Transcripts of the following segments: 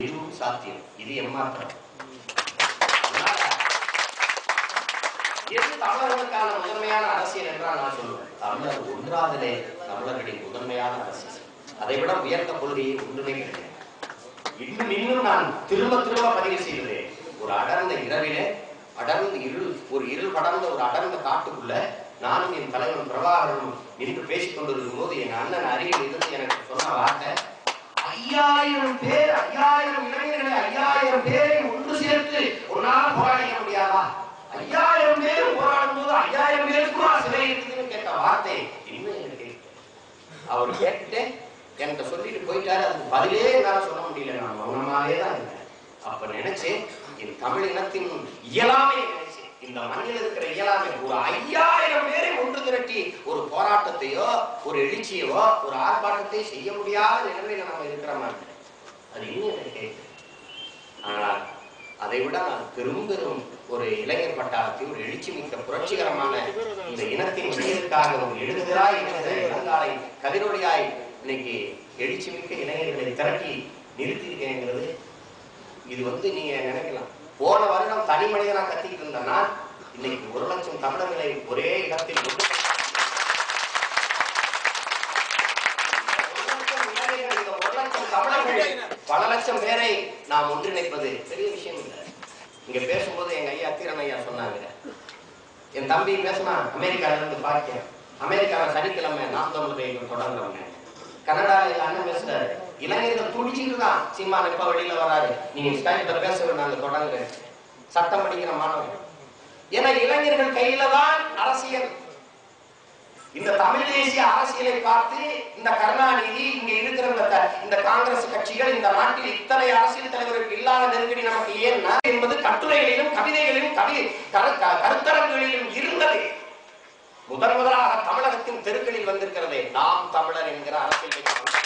இதுவும் சாத்தியம் இது எம்மாத்திரம் அதனால, எது தமிழர்களுக்கான முதன்மையான அரசியல் என்றால் நான் சொல்லுவேன் தமிழர் ஒன்றாதலே தமிழர்களின் முதன்மையான அரசியல் அதை விட உயர்ந்த கொள்கையை ஒன்றுமே கிடையாது இன்னும் இன்னும் நான் திரும்ப திரும்ப பதிவு செய்வது ஒரு அடர்ந்த இரவிலே அடர்ந்த இருள் ஒரு இருள் படர்ந்த ஒரு அடர்ந்த காட்டுக்குள்ள நானும் என் தலைவன் பிரபாகரனும் நின்று பேசிக் கொண்டிருக்கும் போது என் அண்ணன் அருகில் இருந்து எனக்கு சொன்ன வார்த்தை ஐயாயிரம் பேர் ஐயாயிரம் இளைஞர்களை ஐயாயிரம் பேரை ஒன்று சேர்த்து ஒன்னால போராடிக்க முடியாதா ஐயாயிரம் பேர் போராடும் போது ஐயாயிரம் பேருக்குமா சிலை இருக்குதுன்னு கேட்ட வார்த்தை இன்னும் எனக்கு இருக்கு. அவர் கேட்டுட்டு என்கிட்ட சொல்லிட்டு போயிட்டாரு அதுக்கு பதிலே என்னால சொல்ல முடியல நான் மௌனமாவே தான் இருந்தேன் அப்ப நினைச்சேன் என் தமிழ் இனத்தின் இயலாமை நினைச்சேன் இந்த மண்ணில் இருக்கிற இயலாமை ஒரு ஐயாயிரம் பேரை ஒன்று திரட்டி ஒரு போராட்டத்தையோ ஒரு எழுச்சியோ ஒரு ஆர்ப்பாட்டத்தை செய்ய முடியாத நிலைமையில நம்ம இருக்கிற மாதிரி அது இன்னும் எனக்கு கேட்குது ஆனால் அதை விட நான் பெரும் பெரும் ஒரு இளைஞர் பட்டாளத்தை ஒரு எழுச்சி மிக்க புரட்சிகரமான இந்த இனத்தின் விடியலுக்காக ஒரு எழுதுகிறாய் எழுதுகிற இளங்காலை கதிரொலியாய் இன்னைக்கு எழுச்சி மிக்க இளைஞர்களை திரட்டி நிறுத்தியிருக்கேங்கிறது இது வந்து நீங்க நினைக்கலாம் போன வருடம் தனி மனிதனா கத்திட்டு இருந்தேன்னா இன்னைக்கு ஒரு லட்சம் தமிழர்களை ஒரே இடத்தில் ஒன்று ஒரு லட்சம் இளைஞர்கள், இந்த ஒரு லட்சம் தமிழர்கள் பல லட்சம் பேரை நாம் ஒன்றிணைப்பது பெரிய விஷயம் இல்லை இங்க பேசும்போது எங்க ஐயா தீரன் ஐயா சொன்னாங்க என் தம்பி பேசினா அமெரிக்கால இருந்து பார்க்கிறேன் அமெரிக்கால சனிக்கிழமை நாம் தமிழ் இயக்கம் தொடங்குறவங்க கனடால எங்க அண்ணன் பேசுறாரு இளைஞர்கள் துடிச்சிட்டு தான் சீமான் எப்ப வெளியில வராரு நீங்க ஸ்கைப்ல பேசுற நாங்க தொடங்குறேன் சட்டம் படிக்கிற மாணவன் ஏன்னா இளைஞர்கள் கையில தான் அரசியல் இந்த தமிழ் தேசிய அரசியலை பார்த்து இந்த கருணாநிதி இங்க இருக்கிற இந்த க- இந்த காங்கிரஸ் கட்சிகள் இந்த நாட்டில் இத்தனை அரசியல் தலைவருக்கு இல்லாத நெருக்கடி நமக்கு ஏன்னா என்பது கட்டுரைகளிலும் கவிதைகளிலும் கவி கரு- க- கருத்தரங்குகளிலும் இருந்தது முதன் முதலாக தமிழகத்தின் தெருக்களில் வந்திருக்கிறது நாம் தமிழர் என்கிற அரசியல் கட்சி வந்திருக்கிறது.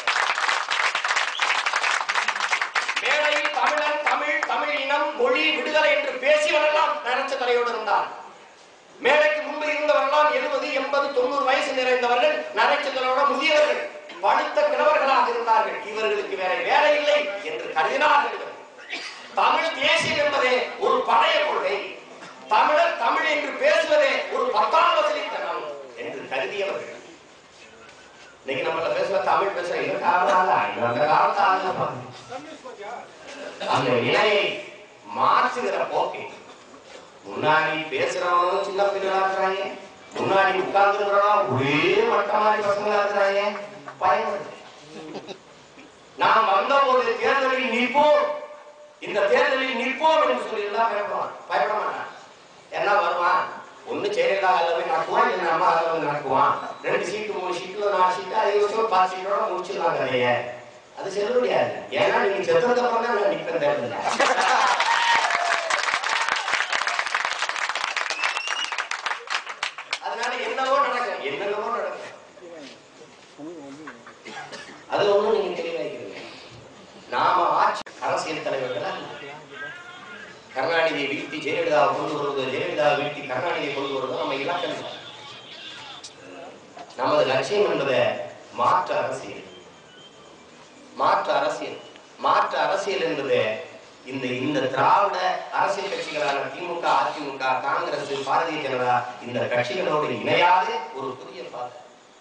மேடையில் தமிழன் தமிழ் தமிழ் இனம் மொழி விடுதலை என்று பேசியவரெல்லாம் நரச்ச தலையோடு இருந்தார் மேடைக்கு முன்பு இருந்தவர்களாம் எழுபது எண்பது தொண்ணூறு வயசு நிறைந்தவர்கள் நரைச்சலோட முதியவர்கள் படுத்த கிழவர்களாக இருந்தார்கள் இவர்களுக்கு வேற வேலை இல்லை என்று கருதினார்கள் இவர்கள். தமிழ் தேசியம் என்பதே ஒரு பழைய கொள்கை தமிழர் தமிழ் என்று பேசுவதே ஒரு பத்தாம் வசதித்தனம் என்று கருதியவர்கள் இன்னைக்கு நம்மள பேசுற தமிழ் பேசுற இந்த காலம் அந்த காலத்து ஆளுங்கப்பா. அந்த நிலையை மாற்றுகிற போக்கை முன்னாடி பேசுறவனும் சின்ன பிள்ளைகளா இருக்கிறாங்க முன்னாடி உட்கார்ந்துருக்கிறவங்க ஒரே மட்டமாரி பசங்களா இருக்கிறாங்க பயம் வருது. நாம் வந்தபோது தேர்தலில் நிற்போம் இந்த தேர்தலில் நிற்போம் என்று சொல்லி எல்லாம் பயப்படுவான் பயப்பட மாட்டான் என்ன வருவான் ஒண்ணு ஜெயலலிதா எல்லாமே நடக்குவான் இல்ல நம்ம அதில் நடக்குவான் ரெண்டு சீட்டு மூணு சீட்டுல நாலு சீட்டு ஐந்து வருஷம் பத்து சீட்டோட முடிச்சிடலாம் கதைய அது செல்ல முடியாது ஏன்னா நீங்க செத்துறதுக்கு அப்புறம் தான் நான் நிற்பேன் தேர்தலில் அதனால என்னவோ நடக்கும் என்னென்னவோ நடக்கும் அது ஒண்ணும் நீங்க தெளிவாக்கிறீங்க நாம ஆட்சி அரசியல் தலைவர்களா கருணாநிதியை வீழ்த்தி ஜெயலலிதாவை கொண்டு வருவது ஜெயலலிதாவை வீழ்த்தி கருணாநிதியை கொண்டு வருவது நம்ம இலக்கம் இல்லை. நமது லட்சியம் என்பது மாற்று அரசியல் மாற்று அரசியல் மாற்று அரசியல் என்பது இந்த இந்த திராவிட அரசியல் கட்சிகளான திமுக அதிமுக காங்கிரஸ் பாரதிய ஜனதா இந்த கட்சிகளோடு இணையாத ஒரு புதிய பாதை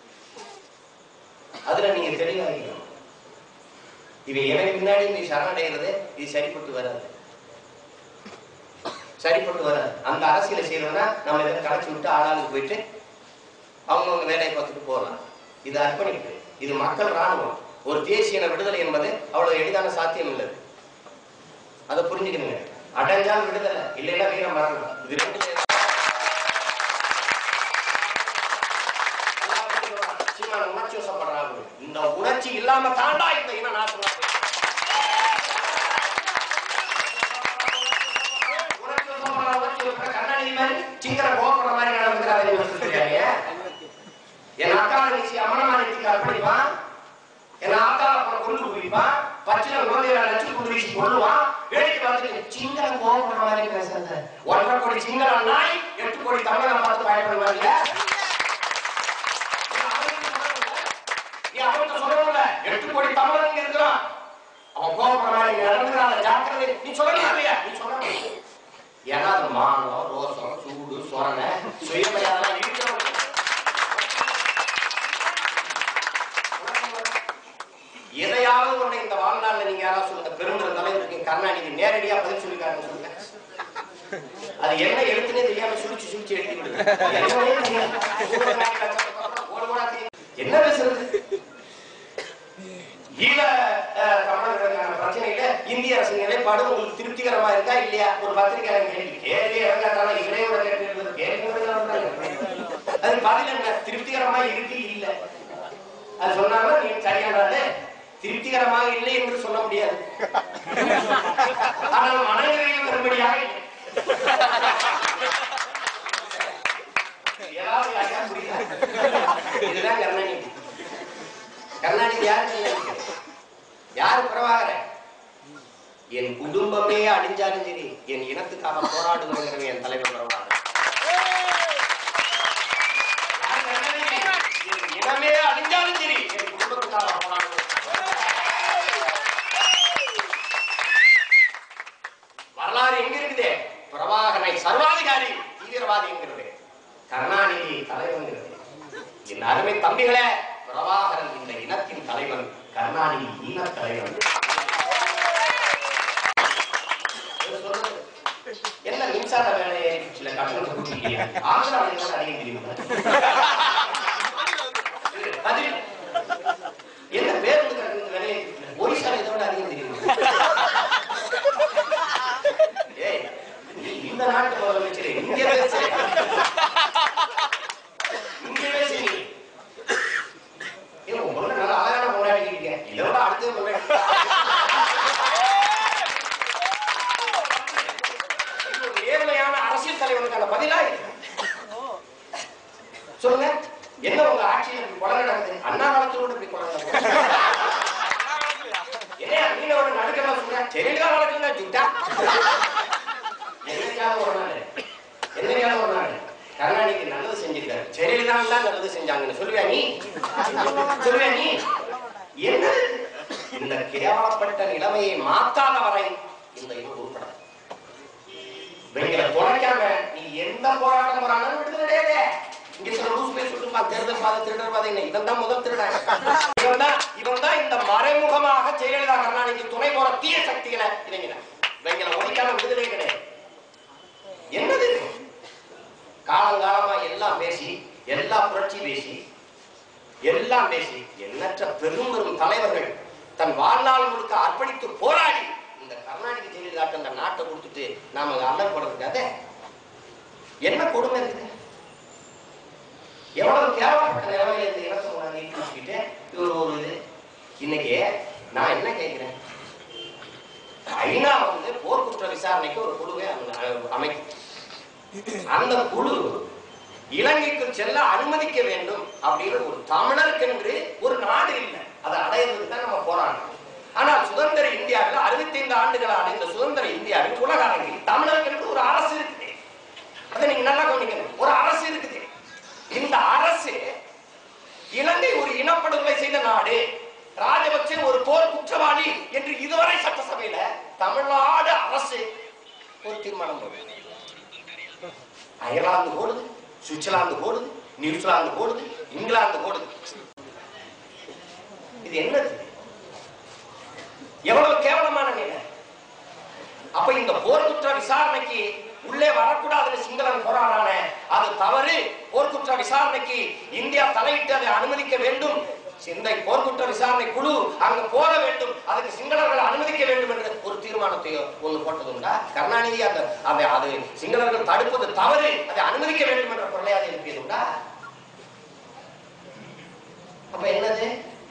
அதுல நீங்க தெளிவாகிக்கணும் இவை எனக்கு பின்னாடி நீ சரணடைகிறது இது சரிப்பட்டு வராது சரிப்பட்டு வராது அந்த அரசியலை செய்யறதுனா நம்ம இதை கலைச்சு விட்டு ஆளாளுக்கு போயிட்டு அவங்கவுங்க வேலையை பார்த்துட்டு போகலாம் இது அர்ப்பணிப்பு இது மக்கள் ராணுவம் ஒரு தேசிய இன விடுதலை என்பது அவ்வளவு எளிதான சாத்தியம் இல்லை அதை புரிஞ்சுக்கணுங்க அடைஞ்சால் விடுதலை இல்லைன்னா வீர மரணம் இது ரெண்டு சீமான உணர்ச்சி வசப்படுறாங்க இந்த உணர்ச்சி இல்லாம தாண்டா இந்த இன நாசமா போயிடுச்சு. உணர்ச்சி வசப்படுற உணர்ச்சி வசப்படுற கண்ணாடி மாதிரி சிங்கர கோபுற மாதிரி நடந்துக்கிறாரு தெரியாங்க என் அக்கா நினைச்சு அம்மனமா நினைச்சு அர்ப்பணிப்பான் என் ஆத்தா அப்புறம் கொண்டு குடிப்பான் பச்சில குழந்தைகளை நச்சு குடிச்சு கொள்ளுவான் வேடிக்கை பார்த்துட்டு சிங்கரம் கோபுற மாதிரி பேசுறது ஒன்றரை கோடி சிங்கள நாய் எட்டு கோடி தமிழனை பார்த்து பயப்படுவாங்க நீ அவன்கிட்ட சொல்லணும்ல எட்டு கோடி தமிழன் இங்க இருக்கிறான் அவன் கோபப்படுற மாதிரி இங்க நடந்துக்கிறான் கருணாநிதி நேரடியா பதில் சொல்லிருக்காருன்னு சொல்லுங்க அது என்ன எழுத்துனே தெரியாம சுழிச்சு சுழிச்சு எழுதி விடுங்க அது என்னன்னே தெரியாது. ஓடு ஓடா தெரியும். என்ன பேசுறது ஈழ அஹ், தமிழர்களுக்கான பிரச்சனையில இந்திய அரசின் நிலைப்பாடு உங்களுக்கு திருப்திகரமா இருக்கா இல்லையா ஒரு பத்திரிகையாளர் கேள்வி கேள்வி இறங்காட்டாலும் இவரையோட கேட்டு கேள்வி அது பதில் என்ன திருப்திகரமா இருக்கு இல்ல அது சொன்னாலும் நீங்க சரியானது திருப்திகரமாக இல்லை என்று சொல்ல முடியாது ஆனால் மனநிலையில் வரும்படியாக இல்லை. ஏதாவது யாருக்கா புரியுதா? இதுதான் கருணாநிதி கருணாநிதி யாரு கருணாநிதி? யாரு பிரபாகரன் என் குடும்பமே அழிஞ்சாலும் சரி என் இனத்துக்காக போராடுகிறவன் என் தலைவர் பிரபாகரன் யாரு கருணாநிதி? என் இனமே அழிஞ்சாலும் சரி என் குடும்பத்துக்காக போராடுகிறவன் வரலாறு எங்க இருக்குது பிரபாகரனை சர்வாதிகாரி தீவிரவாதி என்கிறது கருணாநிதி தலைவன்கிறது என் அருமை தம்பிகளே பிரபாகரன் இந்த இனத்தின் தலைவன் கருணாநிதி ஈன தலைவன் இவர் சொல்றது, என்ன மின்சார வேலையை சில கட்டணத்தை கொடுக்கலையா ஆந்திராவில் கூட அதிகம் தெரியுமா பதில் என்ன பேருந்து கட்டணத்து வேலையை ஒரிசால இதோட அதிகம் தெரியுமா ஏய், நீ இந்த நாட்டு முதலமைச்சர் இங்க பேசு இங்க பேசு நீ ஏய், உன் பொண்ணு நல்லா அழகான பொண்ணாடி இருக்கீங்க இதோட அடுத்தது பொண்ணாடி இது ஒரு நேர்மையான அரசியல் தலைவனுக்கான பதிலா இது சொல்லுங்க என்ன உங்க ஆட்சியில் இப்படி கொலை நடக்குது அண்ணா காலத்தோட இப்படி கொலை நடக்குது என்ன மீனவோட நடுக்கலாம் சொல்றேன் ஜெயலலிதா காலத்துல ஜுட்டா என்னைக்காவது ஒரு நாள் என்னைக்காவது ஒரு நாள் கருணாநிதி நல்லது செஞ்சிருக்காரு ஜெயலலிதா தான் நல்லது செஞ்சாங்கன்னு சொல்லுவியா நீ சொல்லுவியா நீ என்ன இந்த கேவலப்பட்ட நிலைமையை மாத்தாத வரை இந்த இது உருப்படாது இவங்களை தொலைக்காம நீ எந்த போராட்டம் போறாலும் விடுதலை கிடையாது இங்க சில ரூல்ஸ் போய் சொல்லுமா தேர்தல் பாதை திருடர் பாதை என்ன இவன் தான் முதல் திருடன் இவன் தான் இவன் தான் இந்த மறைமுகமாக ஜெயலலிதா கருணாநிதி துணை போற தீய சக்திகளை இவங்க இவங்களை ஒழிக்காம விடுதலை கிடையாது என்னது இது? காலங்காலமா எல்லாம் பேசி எல்லா புரட்சி பேசி எல்லாம் பேசி எண்ணற்ற பெரும் பெரும் தலைவர்கள் தன் வாழ்நாள் முழுக்க அர்ப்பணித்து போராடி இந்த கருணாநிதி ஜெயலலிதாட்ட அந்த நாட்டை கொடுத்துட்டு நாம அல்லல் படுறதுக்காக என்ன கொடுமை இருக்குது எவ்வளவு கேவலப்பட்ட நிலைமையில இந்த இலக்கை கொண்டாந்து வச்சுக்கிட்டு இவர் ஒரு இது இன்னைக்கு நான் என்ன கேட்கிறேன் ஐநா வந்து போர்க்குற்ற விசாரணைக்கு ஒரு குழுவை அமை- அமைக்கும் அந்த குழு இலங்கைக்கு செல்ல அனுமதிக்க வேண்டும் அப்படின்னு ஒரு தமிழருக்கென்று ஒரு நாடு இல்லை அதை அடையிறதுக்கு தான் நம்ம போராடணும் ஆனால் சுதந்திர இந்தியாவில் அறுபத்தைந்து ஆண்டுகள் அடைந்த சுதந்திர இந்தியாவில் உலக அரங்கில் தமிழருக்கென்று ஒரு அரசு இருக்குது அதை நீங்க நல்லா கவனிக்கணும் ஒரு அரசு இருக்குது இந்த அரசு இலங்கை ஒரு இனப்படுகொலை செய்த நாடு ராஜபக்சே ஒரு போர் குற்றவாளி என்று இதுவரை சட்டசபையில தமிழ்நாடு அரசு ஒரு தீர்மானம் போடுது அயர்லாந்து போடுது சுவிட்சர்லாந்து போடுது நியூசிலாந்து போடுது இங்கிலாந்து போடுது இது என்னது எவ்வளவு கேவலமான நிலை அப்ப இந்த போர்க்குற்ற விசாரணைக்கு உள்ளே வரக்கூடாதுன்னு சிங்களன் போராடான அது தவறு போர்க்குற்ற விசாரணைக்கு இந்தியா தலையிட்டு அதை அனுமதிக்க வேண்டும் இந்த போர்க்குற்ற விசாரணை குழு அங்க போக வேண்டும் அதுக்கு சிங்களர்கள் அனுமதிக்க வேண்டும் என்ற ஒரு தீர்மானத்தை ஒண்ணு போட்டதுண்டா கருணாநிதி அந்த அந்த அது சிங்களர்கள் தடுப்பது தவறு அதை அனுமதிக்க வேண்டும் என்ற குரலை அதை எழுப்பியதுண்டா அப்ப என்னது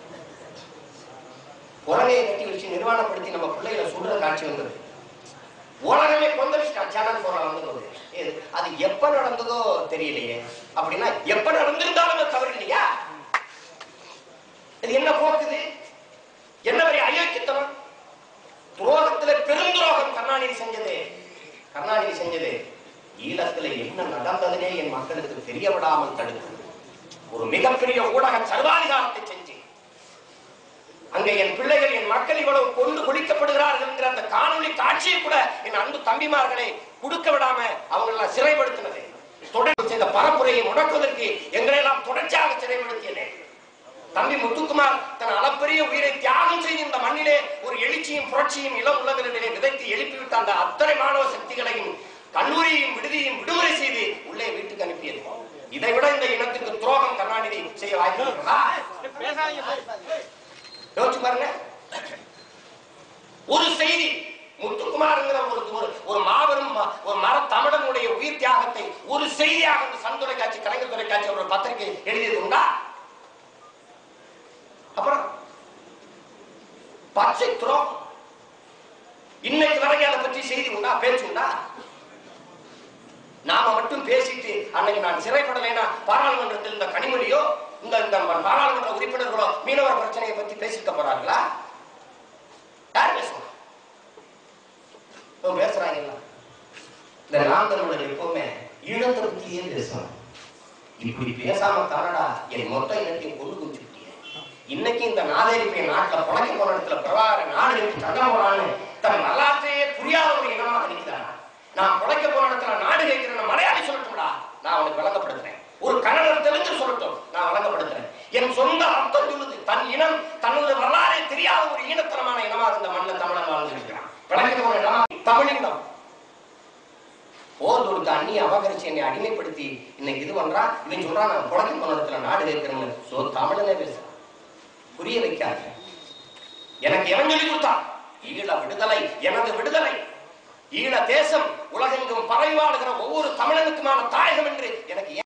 குரலையை கட்டி வச்சு நிர்வாணப்படுத்தி நம்ம பிள்ளைகளை சுடுற காட்சி வந்தது உலகமே கொந்தளிச்சுட்டான் சேனல் போற வந்து அது எப்ப நடந்ததோ தெரியலையே அப்படின்னா எப்ப நடந்திருந்தாலும் அது தவறு இல்லையா இது என்ன போக்குது என்ன பெரிய அயோக்கியத்தனம் துரோகத்துல பெருந்துரோகம் கருணாநிதி செஞ்சது கருணாநிதி செஞ்சது ஈழத்துல என்ன நடந்ததுனே என் மக்களுக்கு தெரிய விடாமல் தடுக்கிறது ஒரு மிகப்பெரிய ஊடக சர்வாதிகாரத்தை செஞ்சு அங்க என் பிள்ளைகள் என் மக்கள் இவ்வளவு கொண்டு குளிக்கப்படுகிறார்கள் என்கிற அந்த காணொளி காட்சியை கூட என் அன்பு தம்பிமார்களை கொடுக்க விடாம அவங்களெல்லாம் சிறைப்படுத்தினது தொடர்ந்து செய்த பரப்புரையை முடக்குவதற்கு எங்களை எல்லாம் தொடர்ச்சியாக சிறைப்படுத்தியது தம்பி முத்துக்குமார் தன் அளப்பரிய உயிரை தியாகம் செய்து இந்த மண்ணிலே ஒரு எழுச்சியும் புரட்சியும் இளம் உள்ளங்களிடையே விதைத்து எழுப்பிவிட்ட அந்த அத்தனை மாணவ சக்திகளையும் கல்லூரியையும் விடுதியையும் விடுமுறை செய்து உள்ளே வீட்டுக்கு அனுப்பியது இதை விட இந்த இனத்துக்கு துரோகம் கருணாநிதி செய்ய வாய்ப்பு இருக்கிறதா? யோசிச்சு பாருங்க ஒரு செய்தி முத்துக்குமார்ங்கிற ஒரு ஒரு ஒரு மாபெரும் ம- ஒரு மர தமிழனுடைய உயிர் தியாகத்தை ஒரு செய்தியாக இந்த சன் தொலைக்காட்சி கலைஞர் தொலைக்காட்சி ஒரு பத்திரிகை எழுதியது உண்டா அப்புறம் பச்சை துரோகம் இன்னைக்கு வரைக்கும் அதை பற்றி செய்தி உண்டா பேச்சு உண்டா நாம மட்டும் பேசிட்டு அன்னைக்கு நான் சிறைப்படலைன்னா பாராளுமன்றத்தில் இந்த கனிமொழியோ இந்த இந்த பாராளுமன்ற உறுப்பினர்களோ மீனவர் பிரச்சனையை பத்தி பேசிக்க போறாங்களா யார் பேசுவாங்க இப்போ பேசுறாங்கல்ல இந்த நாம் தமிழர் எப்பவுமே ஈழத்தை பத்தியே பேசணும் இப்படி பேசாம தானடா என் மொத்த இனத்தையும் கொண்டு குவிச்சுட்டிய இன்னைக்கு இந்த நாதேரி போய் நாட்டுல புழைக்க போன இடத்துல பிரபாகர நாடு எடுத்து சண்டை போறான்னு தன் வரலாற்றையே புரியாத ஒரு இனமாக நிற்கிறான் நான் புழைக்க போன இடத்துல நாடு கேட்கிறேன் மலையாளி சொல்லட்டும்டா நான் அவனுக்கு விளங்கப்படுத்துறேன் ஒரு கன்னடம் தெலுங்கு சொல்லட்டும் நான் விளங்கப்படுத்துறேன் என் சொந்த அர்த்தம் சொல்லுது தன் இனம் தனது வரலாறே தெரியாத ஒரு ஈனத்தனமான இனமா இந்த மண்ணில் தமிழன் வாழ்ந்துருக்கிறான் பிழைக்க போன இனமா தமிழினம் போர் கொடுத்த அந்நிய அபகரிச்சு என்னை அடிமைப்படுத்தி இன்னைக்கு இது பண்றான் இவன் சொல்றான் நான் புழைக்க போன இடத்துல நாடு கேட்கிறேன்னு சோ தமிழனே பேசுறான் புரிய வைக்காது எனக்கு எவன் சொல்லி கொடுத்தான் ஈழ விடுதலை எனது விடுதலை ஈழ தேசம் உலகெங்கும் பரவி வாழுகிற ஒவ்வொரு தமிழனுக்குமான தாயகம் என்று எனக்கு